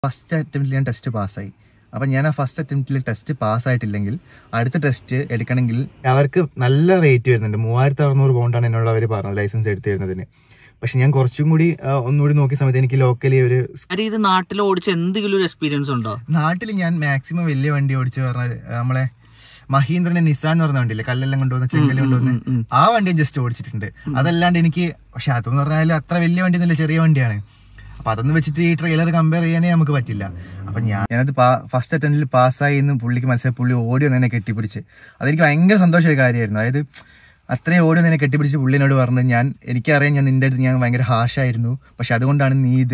First അറ്റംപ്റ്റിൽ ഞാൻ test പാസ്സായി അപ്പം ഞാൻ ആ ഫസ്റ്റ് അറ്റംപ്റ്റിൽ ടെസ്റ്റ് പാസ്സായിട്ടില്ലെങ്കിൽ അടുത്ത ടെസ്റ്റ് എടുക്കണമെങ്കിൽ അവർക്ക് നല്ല റേറ്റ് വരുന്നുണ്ട് മൂവായിരത്തി അറുന്നൂറ് പൗണ്ടാണ് എന്നോട് അവർ പറഞ്ഞത് ലൈസൻസ് എടുത്തു തരുന്നതിന് പക്ഷെ ഞാൻ കുറച്ചും കൂടി ആ, ഒന്നുകൂടി നോക്കിയ സമയത്ത് എനിക്ക് ലോക്കലി ഒരു അരി ഇത് നാട്ടിൽ ഓടിച്ച എന്തെങ്കിലും ഒരു എക്സ്പീരിയൻസ് ഉണ്ടോ നാട്ടിൽ ഞാൻ മാക്സിമം വലിയ വണ്ടി ഓടിച്ച് പറഞ്ഞാൽ നമ്മളെ മഹീന്ദ്രന്റെ നിസാൻ എന്ന് പറഞ്ഞ വണ്ടിയില്ലേ കല്ലെല്ലാം കൊണ്ടുവന്ന് ചെങ്കല് കൊണ്ടുവന്ന് ആ വണ്ടി ജസ്റ്റ് ഓടിച്ചിട്ടുണ്ട് അതല്ലാണ്ട് എനിക്ക് പക്ഷെ അതെന്ന് പറഞ്ഞാൽ അത്ര വലിയ വണ്ടി ഒന്നുമില്ല ചെറിയ വണ്ടിയാണ് അപ്പൊ അതൊന്നും വെച്ചിട്ട് ഈ ട്രെയിലർ കമ്പയർ ചെയ്യാനേ നമുക്ക് പറ്റില്ല അപ്പൊ ഞാൻ ഞാനത് ഫസ്റ്റ് അറ്റംപ്റ്റിൽ പാസ്സായി എന്ന് പുള്ളിക്ക് മനസ്സിലായി പുള്ളി ഓടി വന്ന് എന്നെ കെട്ടിപ്പിടിച്ച് അതെനിക്ക് ഭയങ്കര സന്തോഷമായ കാര്യമായിരുന്നു അതായത് അത്രയും ഓടി വന്ന് എന്നെ കെട്ടിപ്പിടിച്ച് പുള്ളിനോട് പറഞ്ഞു ഞാൻ എനിക്കറിയാം ഞാൻ നിന്റെ അടുത്ത് ഞാൻ ഭയങ്കര ഹാഷായിരുന്നു പക്ഷെ അതുകൊണ്ടാണ് നീ ഇത്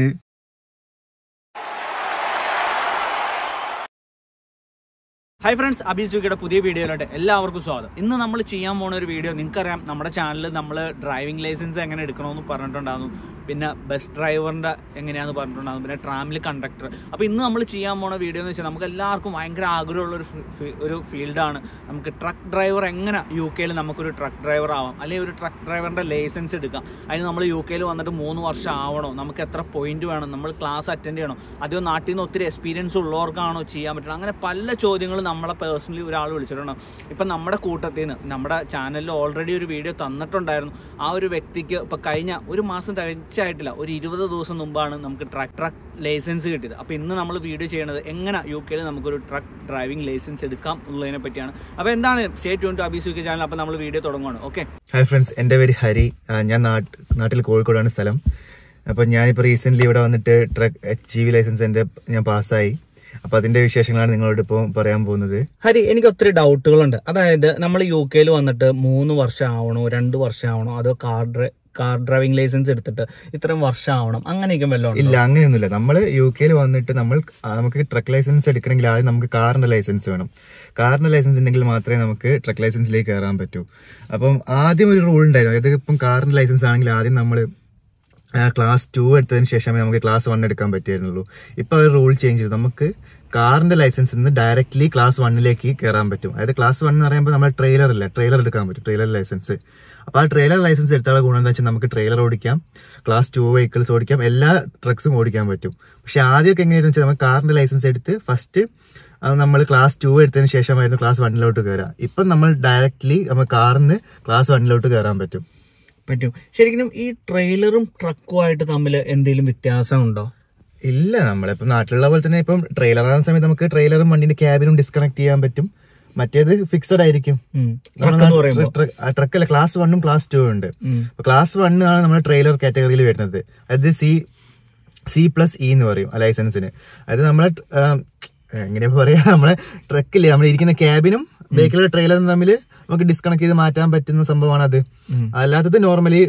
ഹായ് ഫ്രണ്ട്സ് അബീസുക്കിയുടെ പുതിയ വീഡിയോയിലോട്ട് എല്ലാവർക്കും സ്വാഗതം ഇന്ന് നമ്മൾ ചെയ്യാൻ പോണ ഒരു വീഡിയോ നിങ്ങൾക്കറിയാം നമ്മുടെ ചാനലിൽ നമ്മൾ ഡ്രൈവിംഗ് ലൈസൻസ് എങ്ങനെ എടുക്കണമെന്ന് പറഞ്ഞിട്ടുണ്ടായിരുന്നു പിന്നെ ബസ് ഡ്രൈവറിൻ്റെ എങ്ങനെയാണെന്ന് പറഞ്ഞിട്ടുണ്ടായിരുന്നു പിന്നെ ട്രാമിൽ കണ്ടക്ടർ അപ്പോൾ ഇന്ന് നമ്മൾ ചെയ്യാൻ പോണ വീഡിയോ എന്ന് വെച്ചാൽ നമുക്ക് എല്ലാവർക്കും ഭയങ്കര ആഗ്രഹമുള്ള ഒരു ഫി- ഫി- ഒരു ഫീൽഡാണ് നമുക്ക് ട്രക്ക് ഡ്രൈവർ എങ്ങനെ യു കെയിൽ നമുക്കൊരു ട്രക്ക് ഡ്രൈവർ ആവാം അല്ലെങ്കിൽ ഒരു ട്രക്ക് ഡ്രൈവറിൻ്റെ ലൈസൻസ് എടുക്കാം അതിന് നമ്മൾ യു കെയിൽ വന്നിട്ട് മൂന്ന് വർഷം ആവണോ നമുക്ക് എത്ര പോയിന്റ് വേണം നമ്മൾ ക്ലാസ് അറ്റൻഡ് ചെയ്യണോ അതോ നാട്ടിൽ നിന്ന് ഒത്തിരി എക്സ്പീരിയൻസ് ഉള്ളവർക്കാണോ ചെയ്യാൻ പറ്റണം അങ്ങനെ പല ചോദ്യങ്ങളും നമ്മളെ പേഴ്സണലി ഒരാൾ വിളിച്ചിട്ടുണ്ടാവും ഇപ്പം നമ്മുടെ കൂട്ടത്തിൽ നിന്ന് നമ്മുടെ ചാനലിൽ ഓൾറെഡി ഒരു വീഡിയോ തന്നിട്ടുണ്ടായിരുന്നു ആ ഒരു വ്യക്തിക്ക് ഇപ്പം കഴിഞ്ഞ ഒരു മാസം തികച്ചായിട്ടില്ല ഒരു ഇരുപത് ദിവസം മുമ്പാണ് നമുക്ക് ട്രക്ക് ട്രക്ക് ലൈസൻസ് കിട്ടിയത് അപ്പോൾ ഇന്ന് നമ്മൾ വീഡിയോ ചെയ്യണത് എങ്ങനെ യു കെയിൽ നമുക്കൊരു ട്രക്ക് ഡ്രൈവിംഗ് ലൈസൻസ് എടുക്കാം എന്നുള്ളതിനെ പറ്റിയാണ് അപ്പോൾ എന്താണ് സ്റ്റേറ്റ് ട്വൻ ടു അബീസ് യു കെ ചാനൽ അപ്പോൾ നമ്മൾ വീഡിയോ തുടങ്ങുകയാണ് ഓക്കെ ഹായ് ഫ്രണ്ട്സ് എൻ്റെ പേര് ഹരി ആ, ഞാൻ നാട്ട് നാട്ടിൽ കോഴിക്കോടാണ് സ്ഥലം അപ്പോൾ ഞാനിപ്പോൾ റീസെൻ്റ്ലി ഇവിടെ വന്നിട്ട് truck H G V licence എൻ്റെ ഞാൻ പാസ്സായി അപ്പോൾ അതിൻ്റെ വിശേഷങ്ങളാണ് നിങ്ങളോട് ഇപ്പോൾ പറയാൻ പോകുന്നത് ഹരി എനിക്ക് ഒത്തിരി ഡൗട്ടുകളുണ്ട് അതായത് നമ്മൾ യു കെയിൽ വന്നിട്ട് മൂന്ന് വർഷം ആവണോ രണ്ട് വർഷം ആവണോ അതോ കാർ ഡ്രൈ കാർ ഡ്രൈവിംഗ് ലൈസൻസ് എടുത്തിട്ട് ഇത്രയും വർഷം ആവണം അങ്ങനെയൊക്കെ വല്ലതും ഇല്ല അങ്ങനെയൊന്നുമില്ല നമ്മൾ യു കെയിൽ വന്നിട്ട് നമ്മൾ ആ, നമുക്ക് ട്രക്ക് ലൈസൻസ് എടുക്കണമെങ്കിൽ ആദ്യം നമുക്ക് കാറിൻ്റെ ലൈസൻസ് വേണം കാറിൻ്റെ ലൈസൻസ് ഉണ്ടെങ്കിൽ മാത്രമേ നമുക്ക് ട്രക്ക് ലൈസൻസിലേക്ക് കയറാൻ പറ്റൂ അപ്പം ആദ്യം ഒരു റൂൾ ഉണ്ടായിരുന്നു അതായത് ഇപ്പം കാറിൻ്റെ ലൈസൻസ് ആണെങ്കിൽ ആദ്യം നമ്മൾ ക്ലാസ് ടു എടുത്തതിന് ശേഷമേ നമുക്ക് ക്ലാസ് വൺ എടുക്കാൻ പറ്റിയിരുന്നുള്ളൂ ഇപ്പൊ അവർ റൂൾ ചേഞ്ച് ചെയ്തു നമുക്ക് കാറിന്റെ ലൈസൻസിൽ നിന്ന് ഡയറക്റ്റ്ലി ക്ലാസ് വണ്ണിലേക്ക് കയറാൻ പറ്റും അതായത് ക്ലാസ് വൺ എന്ന് പറയുമ്പോൾ നമ്മൾ ട്രെയിലർ ഇല്ല ട്രെയിലർ എടുക്കാൻ പറ്റും ട്രെയിലർ ലൈസൻസ് അപ്പോൾ ആ ട്രെയിലർ ലൈസൻസ് എടുത്താലുള്ള ഗുണം എന്താ വെച്ചാൽ നമുക്ക് ട്രെയിലർ ഓടിക്കാം ക്ലാസ് ടു വെഹിക്കിൾസ് ഓടിക്കാം എല്ലാ ട്രക്സും ഓടിക്കാൻ പറ്റും പക്ഷെ ആദ്യമൊക്കെ എങ്ങനെയാണെന്ന് വെച്ചാൽ നമുക്ക് കാറിന്റെ ലൈസൻസ് എടുത്ത് ഫസ്റ്റ് നമ്മൾ ക്ലാസ് ടു എടുത്തതിന് ശേഷമായിരുന്നു ക്ലാസ് വണ്ണിലോട്ട് കയറാം ഇപ്പം നമ്മൾ ഡയറക്റ്റ്ലി നമ്മൾ കാറിൽ നിന്ന് ക്ലാസ് വണ്ണിലോട്ട് കയറാൻ പറ്റും പറ്റും ശരിക്കും ഈ ട്രെയിലറും ട്രക്കും ആയിട്ട് തമ്മിൽ എന്തെങ്കിലും വ്യത്യാസമുണ്ടോ ഇല്ല നമ്മളിപ്പോ നാട്ടിലുള്ള പോലെ തന്നെ ഇപ്പം ട്രെയിലർ ആകുന്ന സമയത്ത് നമുക്ക് ട്രെയിലറും വണ്ടിന്റെ ക്യാബിനും ഡിസ്കണക്ട് ചെയ്യാൻ പറ്റും മറ്റേത് ഫിക്സഡ് ആയിരിക്കും ട്രക്ക് എന്ന് പറയുമ്പോൾ ട്രക്ക് അല്ല ക്ലാസ് വണ്ണും ക്ലാസ് ടു ഉണ്ട് ഉം. ക്ലാസ് വൺ ആണ് നമ്മുടെ ട്രെയിലർ കാറ്റഗറിയിൽ വരുന്നത് അതായത് സി സി പ്ലസ് ഇ എന്ന് പറയും ആ ലൈസൻസിന് അതായത് നമ്മളെ ആ, എങ്ങനെയാ പറയാ നമ്മളെ ട്രക്കില്ലേ നമ്മൾ ഇരിക്കുന്ന ക്യാബിനും ബേക്കിലെ ട്രെയിലറും തമ്മിൽ നമുക്ക് ഡിസ്കണക്ട് ചെയ്ത് മാറ്റാൻ പറ്റുന്ന സംഭവമാണ് അത് ഉം. അല്ലാത്തത് നോർമലി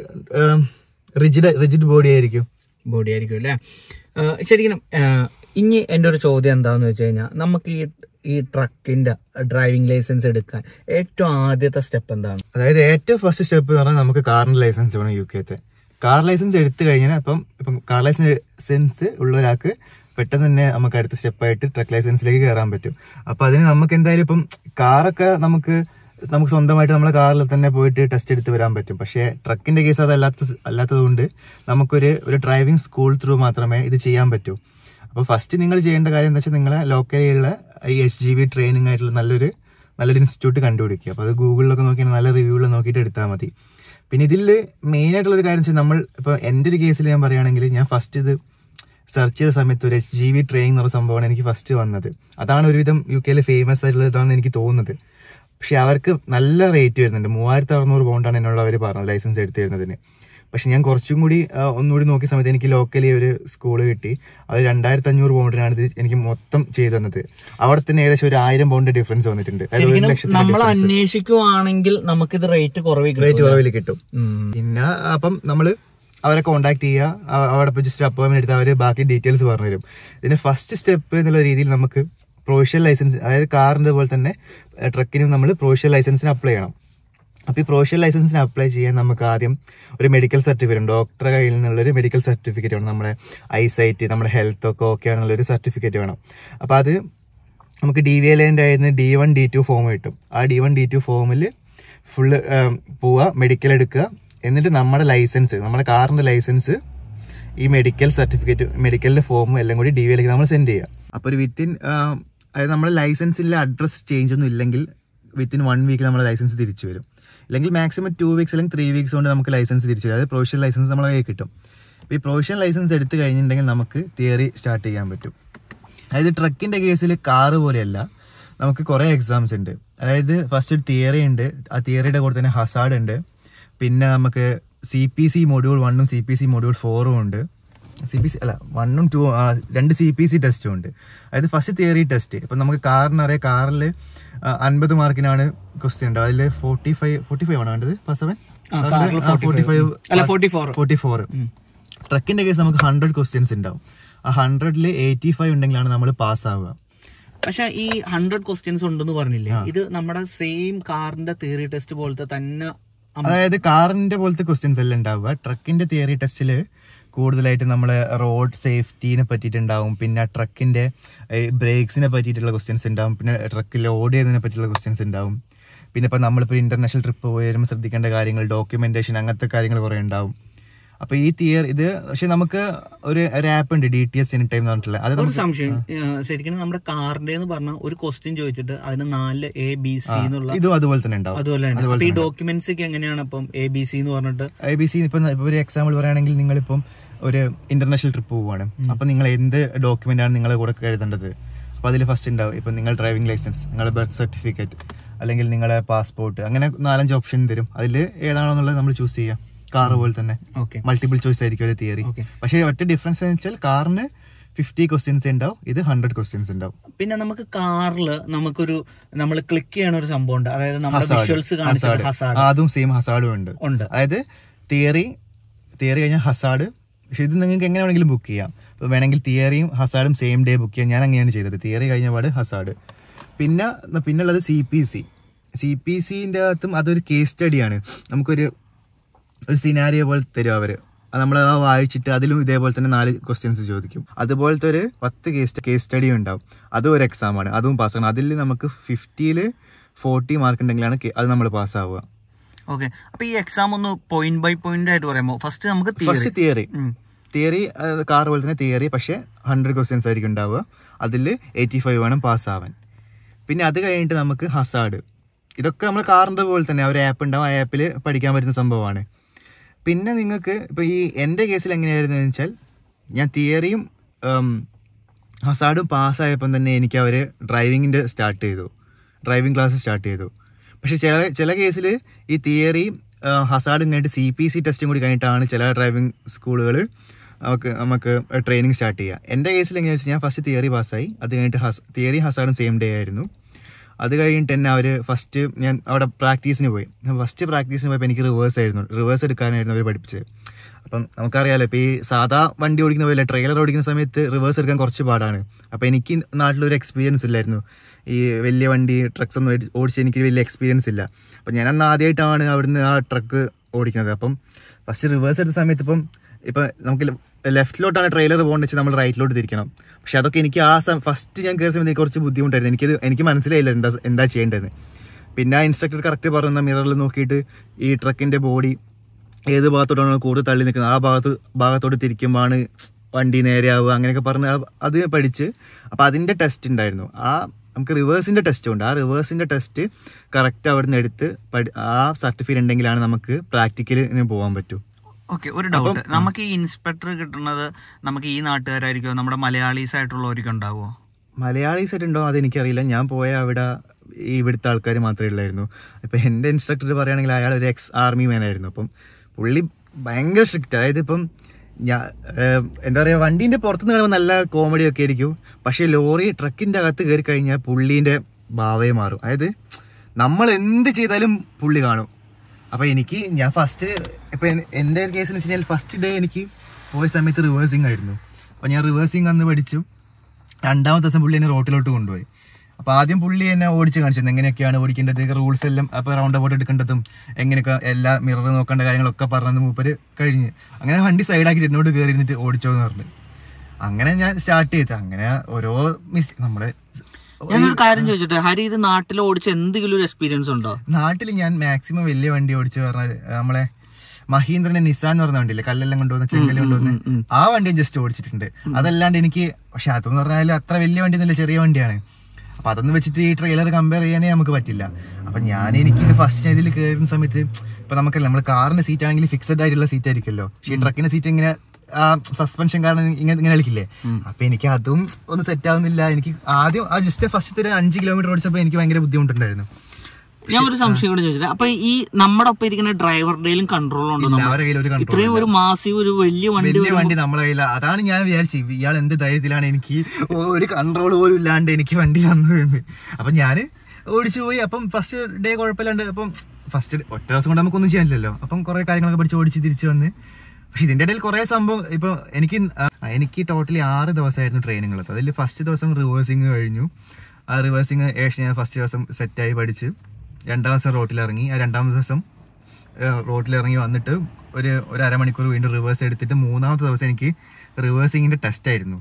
റിജിഡ് റിജിഡ് ബോഡി ആയിരിക്കും ബോഡി ആയിരിക്കും അല്ലേ ആ, ശരിക്കും ആ, ഇനി എൻ്റെ ഒരു ചോദ്യം എന്താന്ന് വെച്ച് കഴിഞ്ഞാൽ നമുക്ക് ഈ ഈ ട്രക്കിന്റെ ഡ്രൈവിംഗ് ലൈസൻസ് എടുക്കാൻ ഏറ്റവും ആദ്യത്തെ സ്റ്റെപ്പ് എന്താണ് അതായത് ഏറ്റവും ഫസ്റ്റ് സ്റ്റെപ്പ് എന്ന് പറഞ്ഞാൽ നമുക്ക് കാറിന്റെ ലൈസൻസ് വേണം യു കെത്തെ കാർ ലൈസൻസ് എടുത്തു കഴിഞ്ഞാൽ അപ്പം ഇപ്പം കാർ ലൈസൻസ് ഉള്ള ഒരാൾക്ക് പെട്ടെന്ന് തന്നെ നമുക്ക് അടുത്ത സ്റ്റെപ്പായിട്ട് ട്രക്ക് ലൈസൻസിലേക്ക് കയറാൻ പറ്റും അപ്പൊ അതിന് നമുക്ക് എന്തായാലും ഇപ്പം കാറൊക്കെ നമുക്ക് നമുക്ക് സ്വന്തമായിട്ട് നമ്മളെ കാറിൽ തന്നെ പോയിട്ട് ടെസ്റ്റ് എടുത്ത് വരാൻ പറ്റും പക്ഷേ ട്രക്കിന്റെ കേസ് അതല്ലാത്ത അല്ലാത്തതുകൊണ്ട് നമുക്കൊരു ഒരു ഡ്രൈവിംഗ് സ്കൂൾ ത്രൂ മാത്രമേ ഇത് ചെയ്യാൻ പറ്റൂ അപ്പോൾ ഫസ്റ്റ് നിങ്ങൾ ചെയ്യേണ്ട കാര്യം എന്താ വെച്ചാൽ നിങ്ങളെ ലോക്കലിലുള്ള ഈ എച്ച് ജി വി ട്രെയിനിങ് ആയിട്ടുള്ള നല്ലൊരു നല്ലൊരു ഇൻസ്റ്റിറ്റ്യൂട്ട് കണ്ടുപിടിക്കുക അപ്പോൾ അത് ഗൂഗിളിലൊക്കെ നോക്കിയാൽ നല്ല റിവ്യൂകൾ നോക്കിയിട്ട് എടുത്താൽ മതി പിന്നെ ഇതിൽ മെയിൻ ആയിട്ടുള്ള ഒരു കാര്യം വെച്ചാൽ നമ്മൾ ഇപ്പോൾ എൻ്റെ ഒരു കേസിൽ ഞാൻ പറയുകയാണെങ്കിൽ ഞാൻ ഫസ്റ്റ് ഇത് സെർച്ച് ചെയ്ത സമയത്ത് ഒരു എച്ച് ജി വി ട്രെയിൻ എന്ന് പറഞ്ഞ സംഭവമാണ് എനിക്ക് ഫസ്റ്റ് വന്നത് അതാണ് ഒരുവിധം യു കെയിൽ ഫേമസ് ആയിട്ടുള്ളതാണെന്ന് എനിക്ക് തോന്നുന്നത് പക്ഷെ അവർക്ക് നല്ല റേറ്റ് വരുന്നുണ്ട് മൂവായിരത്തി അറുന്നൂറ് പൗണ്ടാണ് എന്നോട് അവർ പറഞ്ഞത് ലൈസൻസ് എടുത്തു തരുന്നതിന് പക്ഷെ ഞാൻ കുറച്ചും കൂടി ആ, ഒന്നുകൂടി നോക്കിയ സമയത്ത് എനിക്ക് ലോക്കലി ഒരു സ്കൂൾ കിട്ടി അത് രണ്ടായിരത്തി അഞ്ഞൂറ് പൗണ്ടിനാണ് ഇത് എനിക്ക് മൊത്തം ചെയ്തു തന്നത് അവിടെ തന്നെ ഏകദേശം ഒരു ആയിരം പൗണ്ട് ഡിഫറൻസ് വന്നിട്ടുണ്ട് അതായത് ഒരു ലക്ഷത്തിന്റെ നമ്മൾ difference. അന്വേഷിക്കുവാണെങ്കിൽ നമുക്കിത് റേറ്റ് കുറവ് റേറ്റ് കുറവിൽ കിട്ടും ഉം. പിന്നെ അപ്പം നമ്മൾ അവരെ കോൺടാക്ട് ചെയ്യുക അവ- അവിടെ ഇപ്പോൾ ജസ്റ്റ് അപ്പോയിൻമെന്റ് എടുത്ത് അവർ ബാക്കി ഡീറ്റെയിൽസ് പറഞ്ഞു തരും ഇതിന്റെ ഫസ്റ്റ് സ്റ്റെപ്പ് എന്നുള്ള രീതിയിൽ നമുക്ക് പ്രൊവിഷ്യൽ ലൈസൻസ് അതായത് കാറിന്റെ പോലെ തന്നെ ട്രക്കിന് നമ്മൾ പ്രൊവിഷ്യൽ ലൈസൻസിന് അപ്ലൈ ചെയ്യണം അപ്പോൾ ഈ പ്രൊവിഷ്യൽ ലൈസൻസിന് അപ്ലൈ ചെയ്യാൻ നമുക്ക് ആദ്യം ഒരു മെഡിക്കൽ സർട്ടിഫിക്കറ്റ് ഡോക്ടറെ കയ്യിൽ നിന്നുള്ളൊരു മെഡിക്കൽ സർട്ടിഫിക്കറ്റ് വേണം നമ്മുടെ ഐസൈറ്റ് നമ്മുടെ ഹെൽത്ത് ഒക്കെ ഓക്കെ ആണെന്നുള്ളൊരു സർട്ടിഫിക്കറ്റ് വേണം അപ്പോൾ അത് നമുക്ക് ഡി വി എൽ എൻ്റെ ആയിരുന്നു D one D two form കിട്ടും ആ ഡി വൺ ഡി ടു ഫോമിൽ ഫുള്ള് പോവുക മെഡിക്കൽ എടുക്കുക എന്നിട്ട് നമ്മുടെ ലൈസൻസ് നമ്മുടെ കാറിൻ്റെ ലൈസൻസ് ഈ മെഡിക്കൽ സർട്ടിഫിക്കറ്റ് മെഡിക്കലിന്റെ ഫോമും എല്ലാം കൂടി ഡി വിയിലേക്ക് നമ്മൾ സെൻഡ് ചെയ്യുക അപ്പോൾ ഒരു വിത്തിൻ അതായത് നമ്മുടെ ലൈസൻസിലെ അഡ്രസ് ചേഞ്ച് ഒന്നും ഇല്ലെങ്കിൽ വിത്തിൻ വൺ വീക്ക് നമ്മുടെ ലൈസൻസ് തിരിച്ചു വരും അല്ലെങ്കിൽ മാക്സിമം ടു വീക്സ് അല്ലെങ്കിൽ ത്രീ വീക്സ് കൊണ്ട് നമുക്ക് ലൈസൻസ് തിരിച്ചു വരും അതായത് പ്രൊഫഷണൽ ലൈസൻസ് നമ്മളെ കയ്യിൽ കിട്ടും അപ്പോൾ ഈ പ്രൊഫഷണൽ ലൈസൻസ് എടുത്തു കഴിഞ്ഞിട്ടുണ്ടെങ്കിൽ നമുക്ക് തിയറി സ്റ്റാർട്ട് ചെയ്യാൻ പറ്റും അതായത് ട്രക്കിന്റെ കേസിൽ കാറ് പോലെയല്ല നമുക്ക് കുറേ എക്സാംസ് ഉണ്ട് അതായത് ഫസ്റ്റ് ഒരു തിയറി ഉണ്ട് ആ തിയറിയുടെ കൂടെ തന്നെ ഹസാഡ് ഉണ്ട് പിന്നെ നമുക്ക് സി പി സി മൊഡ്യൂൾ വണ്ണും സി പി സി മൊഡ്യൂൾ ഫോറും ഉണ്ട് സി പി സി അല്ല വണ്ണും ടു രണ്ട് സി പി സി ടെസ്റ്റും ഉണ്ട് അതായത് ഫസ്റ്റ് തിയറി ടെസ്റ്റ് ഇപ്പം നമുക്ക് കാറിന് അറിയാം കാറിൽ അൻപത് മാർക്കിനാണ് ക്വസ്റ്റ്യൻ ഉണ്ട് അതിൽ ഫോർട്ടി ഫൈവ് ഫോർട്ടി ഫൈവ് ആണ് വേണ്ടത് ഫസ്റ്റ് സെവൻ ആ, കാറില് 45. അല്ല, 44. ഫോർട്ടി ഫോർ ട്രക്കിന്റെ കേസ് നമുക്ക് ഹൺഡ്രഡ് ക്വസ്റ്റ്യൻസ് ഉണ്ടാവും ആ ഹൺഡ്രഡിൽ എയ്റ്റി ഫൈവ് ഉണ്ടെങ്കിലാണ് നമ്മൾ പാസ് ആവുക പക്ഷെ ഈ ഹൺഡ്രഡ് ക്വസ്റ്റ്യൻസ് ഉണ്ടെന്ന് പറഞ്ഞില്ലേ ഇത് നമ്മുടെ സെയിം കാറിന്റെ തിയറി ടെസ്റ്റ് പോലത്തെ തന്നെ അം- അതായത് കാറിന്റെ പോലത്തെ ക്വസ്റ്റ്യൻസ് എല്ലാം ഉണ്ടാവുക ട്രക്കിന്റെ തിയറി ടെസ്റ്റിൽ കൂടുതലായിട്ട് നമ്മളെ റോഡ് സേഫ്റ്റീനെ പറ്റിയിട്ടുണ്ടാവും പിന്നെ ട്രക്കിന്റെ ബ്രേക്സിനെ പറ്റിയിട്ടുള്ള ക്വസ്റ്റ്യൻസ് ഉണ്ടാവും പിന്നെ ട്രക്ക് ലോഡ് ചെയ്യുന്നതിനെ പറ്റിയുള്ള ക്വസ്റ്റ്യൻസ് ഉണ്ടാവും പിന്നെ ഇപ്പൊ നമ്മളിപ്പോൾ ഇന്റർനാഷണൽ ട്രിപ്പ് പോയി വരുമ്പോൾ ശ്രദ്ധിക്കേണ്ട കാര്യങ്ങൾ ഡോക്യുമെന്റേഷൻ അങ്ങനത്തെ കാര്യങ്ങൾ കുറെ ഉണ്ടാവും അപ്പൊ ഈ തിയർ ഇത് പക്ഷെ നമുക്ക് ഒരു ഒരു ആപ്പ് ഉണ്ട് D T S any time എന്ന് പറഞ്ഞിട്ടുള്ള അത് ഒരു നമുക്ക് സംശയം ഏഹ് ശരിക്കും നമ്മുടെ കാറിന്റെ എന്ന് പറഞ്ഞ ഒരു ക്വസ്റ്റ്യൻ ചോദിച്ചിട്ട് അതിന് നാല് എ ബി സി എന്നുള്ള ഇതും അതുപോലെ തന്നെ ഉണ്ടാവും അതുപോലെ തന്നെ അപ്പൊ ഈ ഡോക്യുമെന്റ്സ് ഒക്കെ എങ്ങനെയാണ് അപ്പം എ ബി സി എന്ന് പറഞ്ഞിട്ട് ഐ ബി സി ഇപ്പം ഇപ്പൊ ഒരു എക്സാമ്പിൾ പറയുകയാണെങ്കിൽ നിങ്ങളിപ്പം ഒരു ഇന്റർനാഷണൽ ട്രിപ്പ് പോവുകയാണ് അപ്പൊ നിങ്ങൾ എന്ത് ഡോക്യുമെന്റ് ആണ് നിങ്ങളെ കൂടെ കരുതേണ്ടത് അപ്പൊ അതിൽ ഫസ്റ്റ് ഉണ്ടാവും ഇപ്പൊ നിങ്ങൾ ഡ്രൈവിംഗ് ലൈസൻസ് നിങ്ങളുടെ ബർത്ത് സർട്ടിഫിക്കറ്റ് അല്ലെങ്കിൽ നിങ്ങളെ പാസ്പോർട്ട് അങ്ങനെ നാലഞ്ച് ഓപ്ഷൻ തരും അതിൽ ഏതാണെന്നുള്ളത് നമ്മൾ ചൂസ് ചെയ്യാം കാർ പോലെ തന്നെ ഓക്കെ മൾട്ടിപ്പിൾ ചോയ്സ് ആയിരിക്കും അത് തിയറി ഓക്കെ പക്ഷേ ഒറ്റ ഡിഫറൻസ് എന്ന് വെച്ചാൽ കാറിന് ഫിഫ്റ്റി ക്വസ്റ്റ്യൻസ് ഉണ്ടാവും ഇത് ഹൺഡ്രഡ് ക്വസ്റ്റ്യൻസ് ഉണ്ടാവും പിന്നെ നമുക്ക് കാറിൽ നമുക്കൊരു നമ്മൾ ക്ലിക്ക് ചെയ്യണ ഒരു സംഭവം ഉണ്ട് അതായത് നമ്മുടെ Hazard. വിഷ്വൽസ് കാണിച്ചത് Hazard. ഹസാഡ് ആ, അതും സെയിം ഹസാഡും ഉണ്ട് ഉണ്ട് അതായത് തിയറി തിയറി കഴിഞ്ഞാൽ ഹസാഡ് പക്ഷെ ഇത് നിങ്ങൾക്ക് എങ്ങനെ വേണമെങ്കിലും ബുക്ക് ചെയ്യാം ഇപ്പോൾ വേണമെങ്കിൽ തിയറിയും ഹസാഡും സെയിം ഡേ ബുക്ക് ചെയ്യാം ഞാൻ അങ്ങനെയാണ് ചെയ്തത് തിയറി കഴിഞ്ഞ പാട് ഹസാഡ് പിന്നെ പിന്നുള്ളത് C P C C P സിൻ്റെ അകത്തും അതൊരു കേസ് സ്റ്റഡിയാണ് നമുക്കൊരു ഒരു സിനാരിയോ പോലെ തരും അവർ നമ്മൾ ആ വായിച്ചിട്ട് അതിലും ഇതേപോലെ തന്നെ നാല് ക്വസ്റ്റ്യൻസ് ചോദിക്കും അതുപോലത്തെ ഒരു പത്ത് കേസ് കേസ് സ്റ്റഡി ഉണ്ടാവും അതും ഒരു എക്സാമാണ് അതും പാസ്സാണ് അതിൽ നമുക്ക് ഫിഫ്റ്റിയിൽ ഫോർട്ടി മാർക്ക് ഉണ്ടെങ്കിലാണ് കേ- അത് നമ്മൾ പാസ്സാവുക ഓക്കെ അപ്പൊ ഈ എക്സാം ഒന്ന് പോയിന്റ് ബൈ പോയിന്റ് ആയിട്ട് പറയുമ്പോൾ ഫസ്റ്റ് നമുക്ക് first theory theory theory car പോലെ തന്നെ തിയറി പക്ഷേ ഹൺഡ്രഡ് ക്വസ്റ്റ്യൻസ് ആയിരിക്കും ഉണ്ടാവുക അതിൽ എയ്റ്റി ഫൈവ് വേണം പാസ്സാവാൻ പിന്നെ അത് കഴിഞ്ഞിട്ട് നമുക്ക് ഹസാഡ് ഇതൊക്കെ നമ്മൾ കാറിൻ്റെ പോലെ തന്നെ ആ ഒരു ആപ്പ് ഉണ്ടാവും ആ ആപ്പിൽ പഠിക്കാൻ പറ്റുന്ന സംഭവമാണ് പിന്നെ നിങ്ങൾക്ക് ഇപ്പോൾ ഈ എൻ്റെ കേസിൽ എങ്ങനെയായിരുന്നു വെച്ചാൽ ഞാൻ തിയറിയും ഹസാഡും പാസ്സായപ്പം തന്നെ എനിക്ക് അവർ ഡ്രൈവിങ്ങിൻ്റെ സ്റ്റാർട്ട് ചെയ്തു ഡ്രൈവിംഗ് ക്ലാസ് സ്റ്റാർട്ട് ചെയ്തു പക്ഷെ ചില ചില കേസിൽ ഈ തിയറി ഹസാഡും കഴിഞ്ഞിട്ട് സി പി സി ടെസ്റ്റും കൂടി കഴിഞ്ഞിട്ടാണ് ചില ഡ്രൈവിംഗ് സ്കൂളുകൾ നമുക്ക് നമുക്ക് ട്രെയിനിങ് സ്റ്റാർട്ട് ചെയ്യുക എൻ്റെ കേസിൽ എങ്ങനെയാണെന്ന് വെച്ചാൽ ഞാൻ ഫസ്റ്റ് തിയറി പാസ്സായി അത് കഴിഞ്ഞിട്ട് ഹസ് തിയറി ഹസാഡും സെയിം ഡേ ആയിരുന്നു അത് കഴിഞ്ഞിട്ട് തന്നെ അവർ ഫസ്റ്റ് ഞാൻ അവിടെ പ്രാക്ടീസിന് പോയി ഫസ്റ്റ് പ്രാക്ടീസിന് പോയപ്പോൾ എനിക്ക് റിവേഴ്സ് ആയിരുന്നു റിവേഴ്സ് എടുക്കാനായിരുന്നു അവർ പഠിപ്പിച്ചത് അപ്പം നമുക്കറിയാലോ ഇപ്പോൾ ഈ സാധാ വണ്ടി ഓടിക്കുന്ന പോലെ ട്രെയിലർ ഓടിക്കുന്ന സമയത്ത് റിവേഴ്സ് എടുക്കാൻ കുറച്ച് പാടാണ് അപ്പോൾ എനിക്ക് നാട്ടിലൊരു എക്സ്പീരിയൻസ് ഇല്ലായിരുന്നു ഈ വലിയ വണ്ടി ട്രക്സ് ഒന്നും ഓടി- ഓടിച്ച് എനിക്ക് വലിയ എക്സ്പീരിയൻസ് ഇല്ല അപ്പം ഞാൻ അന്ന് ആദ്യമായിട്ടാണ് അവിടുന്ന് ആ ട്രക്ക് ഓടിക്കുന്നത് അപ്പം ഫസ്റ്റ് റിവേഴ്സ് എടുത്ത സമയത്ത് ഇപ്പം ഇപ്പം നമുക്ക് ലെഫ്റ്റിലോട്ടാണ് ട്രെയിലർ പോകേണ്ടത് വെച്ചാൽ നമ്മൾ റൈറ്റിലോട്ട് തിരിക്കണം പക്ഷെ അതൊക്കെ എനിക്ക് ആ ഫസ്റ്റ് ഞാൻ കയറിയ സമയത്ത് എനിക്ക് കുറച്ച് ബുദ്ധിമുട്ടായിരുന്നു എനിക്കത് എനിക്ക് മനസ്സിലായില്ല എന്താ എന്താ ചെയ്യേണ്ടത് പിന്നെ ആ ഇൻസ്ട്രക്ടർ കറക്റ്റ് പറയുന്ന മിററിൽ നോക്കിയിട്ട് ഈ ട്രക്കിന്റെ ബോഡി ഏത് ഭാഗത്തോട്ടാണ് കൂടുതൽ തള്ളി നിൽക്കുന്നത് ആ ഭാഗത്ത് ഭാഗത്തോട്ട് തിരിക്കുമ്പോഴാണ് വണ്ടി നേരെയാവുക അങ്ങനെയൊക്കെ പറഞ്ഞ് ആ- അത് പഠിച്ച് അപ്പം അതിൻ്റെ ടെസ്റ്റ് ഉണ്ടായിരുന്നു ആ നമുക്ക് റിവേഴ്സിൻ്റെ ടെസ്റ്റ് ഉണ്ട് ആ റിവേഴ്സിൻ്റെ ടെസ്റ്റ് കറക്റ്റ് അവിടുന്ന് എടുത്ത് പഠി ആ സർട്ടിഫിക്കറ്റ് ഉണ്ടെങ്കിലാണ് നമുക്ക് പ്രാക്ടിക്കലിന് പോകാൻ പറ്റൂ ഓക്കെ ഒരു ഡൗട്ട് നമുക്ക് ഈ ഇൻസ്പെക്ടർ കിട്ടുന്നത് നമുക്ക് ഈ നാട്ടുകാരായിരിക്കുമോ നമ്മുടെ മലയാളീസ് ആയിട്ടുള്ളവർക്ക് ഉണ്ടാവുമോ മലയാളീസ് ആയിട്ടുണ്ടോ അത് എനിക്കറിയില്ല ഞാൻ പോയ അവിടെ ഈ ഇവിടുത്തെ ആൾക്കാർ മാത്രമേ ഉള്ളായിരുന്നു ഇപ്പം എൻ്റെ ഇൻസ്ട്രക്ടർ പറയുകയാണെങ്കിൽ അയാൾ ഒരു എക്സ് ആർമി മാൻ ആയിരുന്നു അപ്പം പുള്ളി ഭയങ്കര സ്ട്രിക്റ്റ് അതായത് ഇപ്പം ഞാൻ എന്താ പറയുക വണ്ടീൻ്റെ പുറത്തുനിന്ന് കാണുമ്പോൾ നല്ല കോമഡി ഒക്കെ ആയിരിക്കും പക്ഷേ ലോറി ട്രക്കിൻ്റെ അകത്ത് കയറി കഴിഞ്ഞാൽ പുള്ളീൻ്റെ ഭാവേ മാറും അതായത് നമ്മൾ എന്ത് ചെയ്താലും പുള്ളി കാണും അപ്പോൾ എനിക്ക് ഞാൻ ഫസ്റ്റ് ഇപ്പം എൻ്റെ ഒരു കേസിൽ വെച്ച് കഴിഞ്ഞാൽ ഫസ്റ്റ് ഡേ എനിക്ക് പോയ സമയത്ത് റിവേഴ്സിങ് ആയിരുന്നു അപ്പോൾ ഞാൻ റിവേഴ്സിങ് അന്ന് പഠിച്ചു രണ്ടാമത്തെ ദിവസം പുള്ളി എന്നെ റോട്ടിലോട്ട് കൊണ്ടുപോയി അപ്പൊ ആദ്യം പുള്ളി എന്നെ ഓടിച്ച് കാണിച്ചത് എങ്ങനെയൊക്കെയാണ് ഓടിക്കേണ്ടത് റൂൾസ് എല്ലാം അപ്പൊ റൗണ്ട് അബൌട്ട് എടുക്കേണ്ടതും എങ്ങനെയൊക്കെ എല്ലാ മിറർ നോക്കേണ്ട കാര്യങ്ങളൊക്കെ പറഞ്ഞത് മൂപ്പര് കഴിഞ്ഞ് അങ്ങനെ വണ്ടി സൈഡാക്കി എന്നോട് കയറി ഇരുന്നിട്ട് ഓടിച്ചോ എന്ന് പറഞ്ഞു അങ്ങനെ ഞാൻ സ്റ്റാർട്ട് ചെയ്ത് അങ്ങനെ ഓരോ മിസ് നമ്മുടെ ഞാനൊരു കാര്യം ചോദിച്ചിട്ട് ഹരി ഇത് നാട്ടിൽ ഓടിച്ച എന്തെങ്കിലും ഒരു എക്സ്പീരിയൻസ് ഉണ്ടോ നാട്ടിൽ ഞാൻ മാക്സിമം വലിയ വണ്ടി ഓടിച്ച് പറഞ്ഞാൽ നമ്മളെ മഹീന്ദ്രന്റെ നിസാൻ എന്ന് പറഞ്ഞ വണ്ടിയില്ലേ കല്ലെല്ലാം കൊണ്ടുവന്ന് ചെങ്കല്ല് കൊണ്ടുവന്ന് ആ വണ്ടി ജസ്റ്റ് ഓടിച്ചിട്ടുണ്ട് അതല്ലാണ്ട് എനിക്ക് പക്ഷെ അതെന്ന് പറഞ്ഞാൽ അത്ര വലിയ വണ്ടി ഒന്നുമില്ല ചെറിയ വണ്ടിയാണ് അപ്പൊ അതൊന്നും വെച്ചിട്ട് ഈ ട്രെയിലർ കമ്പയർ ചെയ്യാനേ നമുക്ക് പറ്റില്ല അപ്പൊ ഞാൻ എനിക്ക് ഫസ്റ്റ് ഇതിൽ കയറുന്ന സമയത്ത് ഇപ്പൊ നമുക്കല്ല നമ്മൾ കാറിന്റെ സീറ്റ് ആണെങ്കിൽ ഫിക്സഡ് ആയിട്ടുള്ള സീറ്റ് ആയിരിക്കുമല്ലോ പക്ഷേ ഈ ട്രക്കിന്റെ സീറ്റ് ഇങ്ങനെ സസ്പെൻഷൻ കാരണം ഇങ്ങനെ ഇങ്ങനെ കളിക്കില്ലേ അപ്പൊ എനിക്ക് അതും ഒന്ന് സെറ്റ് ആവുന്നില്ല എനിക്ക് ആദ്യം ആ ജസ്റ്റ് ഫസ്റ്റ് ഒരു അഞ്ച് കിലോമീറ്റർ ഓടിച്ചപ്പോ എനിക്ക് ഭയങ്കര ബുദ്ധിമുട്ടുണ്ടായിരുന്നു ഞാൻ ഒരു സംശയം കൂടെ ചോദിച്ചിട്ട് അപ്പൊ ഈ നമ്മുടെ ഒപ്പം ഇരിക്കുന്ന ഡ്രൈവറുടെയും കൺട്രോൾ ഉണ്ടോ ഇല്ല, അവരുടെ കയ്യിൽ ഒരു കൺട്രോൾ ഇത്രയും ഒരു മാസീവ് ഒരു വലിയ വണ്ടി വലിയ വണ്ടി നമ്മളെ കയ്യില അതാണ് ഞാൻ വിചാരിച്ചത് ഇയാൾ എന്ത് ധൈര്യത്തിലാണ് എനിക്ക് ഒരു കൺട്രോൾ പോലും ഇല്ലാണ്ട് എനിക്ക് വണ്ടി തന്നതെന്ന് അപ്പൊ ഞാന് ഓടിച്ചു പോയി അപ്പം ഫസ്റ്റ് ഡേ കുഴപ്പമില്ലാണ്ട് അപ്പം ഫസ്റ്റ് ഒറ്റ ദിവസം കൊണ്ട് നമുക്കൊന്നും ചെയ്യാനില്ലല്ലോ അപ്പം കുറെ കാര്യങ്ങളൊക്കെ പഠിച്ച് ഓടിച്ച് തിരിച്ചു വന്ന് പക്ഷെ ഇതിന്റെ ഇടയിൽ കുറെ സംഭവം ഇപ്പൊ എനിക്ക് ആ, എനിക്ക് ടോട്ടലി ആറ് ദിവസമായിരുന്നു ട്രെയിനിങ് ഉള്ളത് അതിൽ ഫസ്റ്റ് ദിവസം റിവേഴ്സിങ് കഴിഞ്ഞു ആ റിവേഴ്സിങ് ഏകദേശം ഞാൻ ഫസ്റ്റ് ദിവസം സെറ്റായി പഠിച്ച് രണ്ടാം ദിവസം റോട്ടിൽ ഇറങ്ങി ആ രണ്ടാമത്തെ ദിവസം റോട്ടിൽ ഇറങ്ങി വന്നിട്ട് ഒരു ഒരു അരമണിക്കൂർ വീണ്ടും റിവേഴ്സ് എടുത്തിട്ട് മൂന്നാമത്തെ ദിവസം എനിക്ക് റിവേഴ്സിങ്ങിന്റെ ടെസ്റ്റ് ആയിരുന്നു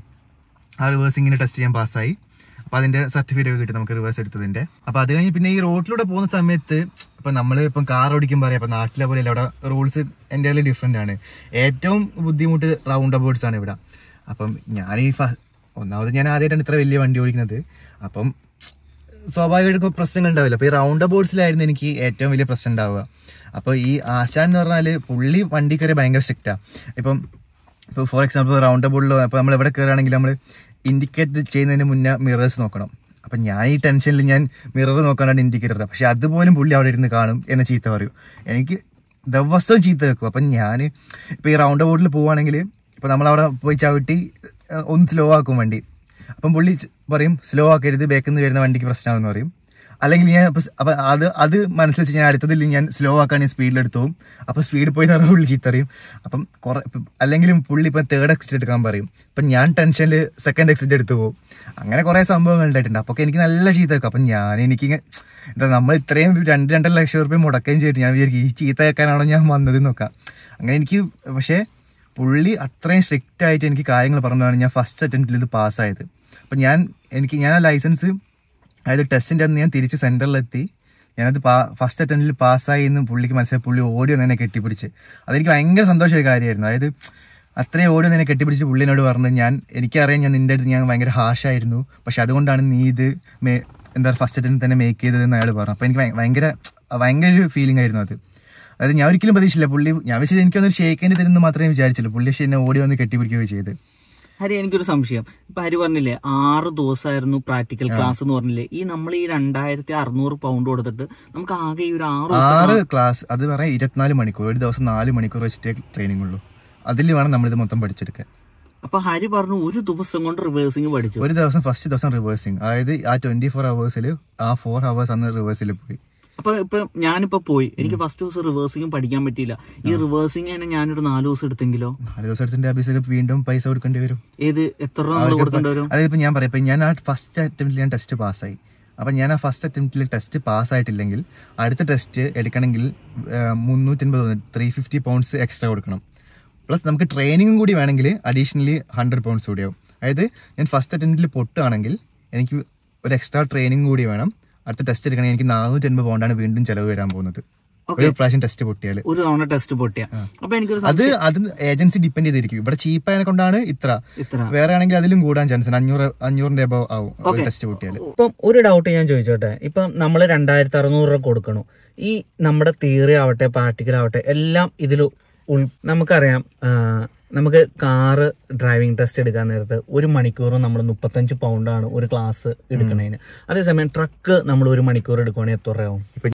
ആ റിവേഴ്സിങ്ങിന്റെ ടെസ്റ്റ് ഞാൻ പാസ്സായി അപ്പോൾ അതിന്റെ സർട്ടിഫിക്കറ്റ് കിട്ടി നമുക്ക് റിവേഴ്സ് എടുത്തതിന്റെ അപ്പോൾ അത് കഴിഞ്ഞ് പിന്നെ ഈ റോട്ടിലൂടെ പോകുന്ന സമയത്ത് ഇപ്പം നമ്മൾ ഇപ്പം കാർ ഓടിക്കും പറയാം അപ്പം നാട്ടിലെ പോലെ അല്ല അവിടെ റൂൾസ് എൻ്റെ ഡിഫറെൻ്റ് ആണ് ഏറ്റവും ബുദ്ധിമുട്ട് റൗണ്ട് അബൌട്ട്സ് ആണ് ഇവിടെ അപ്പം ഞാൻ ഈ ഫ ഒന്നാമത് ഞാൻ ആദ്യമായിട്ടാണ് ഇത്ര വലിയ വണ്ടി ഓടിക്കുന്നത് അപ്പം സ്വാഭാവികമായിട്ടും പ്രശ്നങ്ങൾ ഉണ്ടാവില്ല അപ്പോൾ ഈ റൗണ്ട് അബൌട്ട്സിലായിരുന്നു എനിക്ക് ഏറ്റവും വലിയ പ്രശ്നം ഉണ്ടാവുക അപ്പോൾ ഈ ആശാൻ എന്ന് പറഞ്ഞാൽ പുള്ളി വണ്ടി കയറി ഭയങ്കര സ്ട്രിക്റ്റാണ് ഇപ്പം ഇപ്പോൾ ഫോർ എക്സാമ്പിൾ റൗണ്ട് അബൌട്ടിലോ അപ്പോൾ നമ്മൾ എവിടെ കയറുകയാണെങ്കിൽ നമ്മൾ ഇൻഡിക്കേറ്റ് ചെയ്യുന്നതിന് മുന്നേ മിറേഴ്സ് നോക്കണം അപ്പം ഞാൻ ഈ ടെൻഷനിൽ ഞാൻ മിറർ നോക്കാനാണ് ഇൻഡിക്കേറ്റർ പക്ഷെ അതുപോലും പുള്ളി അവിടെ ഇരുന്ന് കാണും എന്നെ ചീത്ത പറയും എനിക്ക് ദിവസവും ചീത്ത വെക്കും അപ്പം ഞാൻ ഇപ്പോൾ ഈ റൗണ്ട് അബൌട്ടിൽ പോവുകയാണെങ്കിൽ ഇപ്പോൾ നമ്മളവിടെ പോയി ചവിട്ടി ഏഹ്, ഒന്ന് സ്ലോ ആക്കും വണ്ടി അപ്പം പുള്ളി ച- പറയും സ്ലോ ആക്കരുത് ബാക്കിൽ നിന്ന് വരുന്ന വണ്ടിക്ക് പ്രശ്നമാണെന്ന് പറയും അല്ലെങ്കിൽ ഞാൻ അപ്പൊ സ്- അപ്പൊ അത് അത് മനസ്സിൽ വെച്ച് ഞാൻ അടുത്തതിൽ ഞാൻ സ്ലോ ആക്കാൻ ഞാൻ സ്പീഡിൽ എടുത്തു പോകും അപ്പൊ സ്പീഡിൽ പോയി പറഞ്ഞ പുള്ളി ചീത്തറിയും അപ്പം കുറെ ഇപ്പം അല്ലെങ്കിലും പുള്ളി ഇപ്പം തേർഡ് എക്സിറ്റ് എടുക്കാൻ പറയും ഇപ്പം ഞാൻ ടെൻഷനിൽ സെക്കൻഡ് എക്സിറ്റ് എടുത്തു പോകും അങ്ങനെ കുറെ സംഭവങ്ങൾ ഉണ്ടായിട്ടുണ്ട് അപ്പൊ എനിക്ക് നല്ല ചീത്ത വെക്കും അപ്പം ഞാൻ എനിക്ക് എന്താ നമ്മൾ ഇത്രയും രണ്ട് രണ്ടര ലക്ഷം റുപ്യ മുടക്കുകയും ചെയ്തിട്ട് ഞാൻ വിചാരിക്കും ഈ ചീത്ത വെക്കാനാണോ ഞാൻ വന്നത് നോക്കാം അങ്ങനെ എനിക്ക് പക്ഷേ പുള്ളി അത്രയും സ്ട്രിക്റ്റ് ആയിട്ട് എനിക്ക് കാര്യങ്ങൾ പറഞ്ഞതാണ് ഞാൻ ഫസ്റ്റ് അറ്റംപ്റ്റിൽ ഇത് പാസ്സായത് അപ്പം ഞാൻ എനിക്ക് ഞാൻ ആ ലൈസൻസ് അതായത് ടെസ്റ്റിൻ്റെ അന്ന് ഞാൻ തിരിച്ച് സെൻറ്ററിലെത്തി ഞാനത് പാ ഫസ്റ്റ് അറ്റംപ്റ്റിൽ പാസ്സായി എന്ന് പുള്ളിക്ക് മനസ്സിലായി പുള്ളി ഓടി വന്ന് എന്നെ കെട്ടിപ്പിടിച്ച് അതെനിക്ക് ഭയങ്കര സന്തോഷമായ കാര്യമായിരുന്നു അതായത് അത്രയും ഓടി വന്ന് എന്നെ കെട്ടിപ്പിടിച്ച് പുള്ളിനോട് പറഞ്ഞു ഞാൻ എനിക്കറിയാം ഞാൻ നിൻ്റെ അടുത്ത് ഞാൻ ഭയങ്കര ഹാഷായിരുന്നു പക്ഷെ അതുകൊണ്ടാണ് നീ ഇത് മേ എന്താ ഫസ്റ്റ് അറ്റംപ്റ്റ് തന്നെ മേക്ക് ചെയ്തതെന്ന് അയാൾ പറഞ്ഞു അപ്പോൾ എനിക്ക് ഭയ- ഭയങ്കര ഭയങ്കര ഒരു ഫീലിംഗ് ആയിരുന്നു അത് അതായത് ഞാൻ ഒരിക്കലും പ്രതീക്ഷിച്ചില്ല പുള്ളി ഞാൻ വെച്ചിട്ട് എനിക്കൊന്നൊരു ഷേക്കിൻ്റെ തരുന്നു മാത്രമേ വിചാരിച്ചുള്ളൂ പുള്ളി പക്ഷേ എന്നെ ഓടി വന്ന് കെട്ടിപ്പിടിക്കുകയോ ചെയ്ത് ഹരി എനിക്കൊരു സംശയം ഇപ്പൊ ഹരി പറഞ്ഞില്ലേ ആറ് ദിവസമായിരുന്നു പ്രാക്ടിക്കൽ ക്ലാസ് എന്ന് പറഞ്ഞില്ലേ ഈ നമ്മൾ ഈ രണ്ടായിരത്തി അറുന്നൂറ് പൗണ്ട് കൊടുത്തിട്ട് നമുക്ക് ആകെ ഈ ഒരു ആറ് ആറ് ക്ലാസ് അത് പറയാം ഇരുപത്തിനാല് മണിക്കൂർ ഒരു ദിവസം നാല് മണിക്കൂർ വെച്ചിട്ടേ ട്രെയിനിങ് ഉള്ളൂ അതിൽ വേണം നമ്മളിത് മൊത്തം പഠിച്ചെടുക്കാൻ അപ്പൊ ഹരി പറഞ്ഞു ഒരു ദിവസം കൊണ്ട് റിവേഴ്സിങ് പഠിച്ചു ഒരു ദിവസം ഫസ്റ്റ് ദിവസം റിവേഴ്സിങ് അതായത് ആ ട്വന്റി ഫോർ അവേഴ്സിൽ ആ ഫോർ അവേഴ്സ് അന്ന് റിവേഴ്സിൽ പോയി അപ്പൊ ഇപ്പൊ ഞാനിപ്പോ പോയി എനിക്ക് ഫസ്റ്റ് ദിവസം റിവേഴ്സിങ് പഠിക്കാൻ പറ്റിയില്ല ഈ റിവേഴ്സിങ് തന്നെ ഞാനൊരു നാല് ദിവസം എടുത്തെങ്കിലോ നാല് ദിവസം എടുത്തിന്റെ ഓഫീസിൽ വീണ്ടും പൈസ കൊടുക്കേണ്ടി വരും ഏത് എത്ര രൂപ നമ്മൾ കൊടുക്കേണ്ടി വരും അതായത് ഇപ്പൊ ഞാൻ പറയാം ഇപ്പൊ ഞാൻ ആ ഫസ്റ്റ് അറ്റംപ്റ്റിൽ ഞാൻ ടെസ്റ്റ് പാസ്സായി അപ്പൊ ഞാൻ ആ ഫസ്റ്റ് അറ്റംപ്റ്റിൽ ടെസ്റ്റ് പാസ്സായിട്ടില്ലെങ്കിൽ അടുത്ത ടെസ്റ്റ് എടുക്കണമെങ്കിൽ മുന്നൂറ്റൻപത് ത്രീ ഫിഫ്റ്റി പൗണ്ട്സ് എക്സ്ട്രാ കൊടുക്കണം പ്ലസ് നമുക്ക് ട്രെയിനിങ്ങും കൂടി വേണമെങ്കിൽ അഡീഷണലി ഹൺഡ്രഡ് പൗണ്ട്സ് കൂടിയാവും അതായത് ഞാൻ ഫസ്റ്റ് അറ്റംപ്റ്റിൽ പൊട്ടുകയാണെങ്കിൽ എനിക്ക് ഒരു എക്സ്ട്രാ ട്രെയിനിങ് കൂടി വേണം അടുത്ത ടെസ്റ്റ് എടുക്കണമെങ്കിൽ എനിക്ക് നാനൂറ്റി അൻപത് പൗണ്ടാണ് വീണ്ടും ചെലവ് വരാൻ പോകുന്നത് ഒരു പ്രാവശ്യം ടെസ്റ്റ് പൊട്ടിയാൽ ഒരു തവണ ടെസ്റ്റ് പൊട്ടിയ അപ്പൊ എനിക്കൊരു അത് അത് ഏജൻസി ഡിപ്പെൻഡ് ചെയ്തിരിക്കും ഇവിടെ ചീപ്പ് ആയതിനെ കൊണ്ടാണ് ഇത്ര ഇത്ര വേറെ ആണെങ്കിൽ അതിലും കൂടാൻ ചാൻസ് ഉണ്ട് അഞ്ഞൂറ് അഞ്ഞൂറിന്റെ അബവ് ആവും ഒരു ടെസ്റ്റ് പൊട്ടിയാൽ ഇപ്പം ഒരു ഡൗട്ട് ഞാൻ ചോദിച്ചോട്ടെ ഇപ്പം നമ്മൾ രണ്ടായിരത്തി അറുന്നൂറ് രൂപ കൊടുക്കണു ഈ നമ്മുടെ തിയറി ആവട്ടെ പ്രാക്ടിക്കൽ ആവട്ടെ എല്ലാം ഇതിൽ ഉൾ നമുക്കറിയാം ആ, നമുക്ക് കാറ് ഡ്രൈവിംഗ് ടെസ്റ്റ് എടുക്കാൻ നേരത്ത് ഒരു മണിക്കൂർ നമ്മൾ മുപ്പത്തഞ്ച് പൗണ്ടാണ് ഒരു ക്ലാസ് എടുക്കണതിന് അതേസമയം ട്രക്ക് നമ്മൾ ഒരു മണിക്കൂർ എടുക്കുവാണെങ്കിൽ എത്ര രൂപയാവും ഇപ്പൊ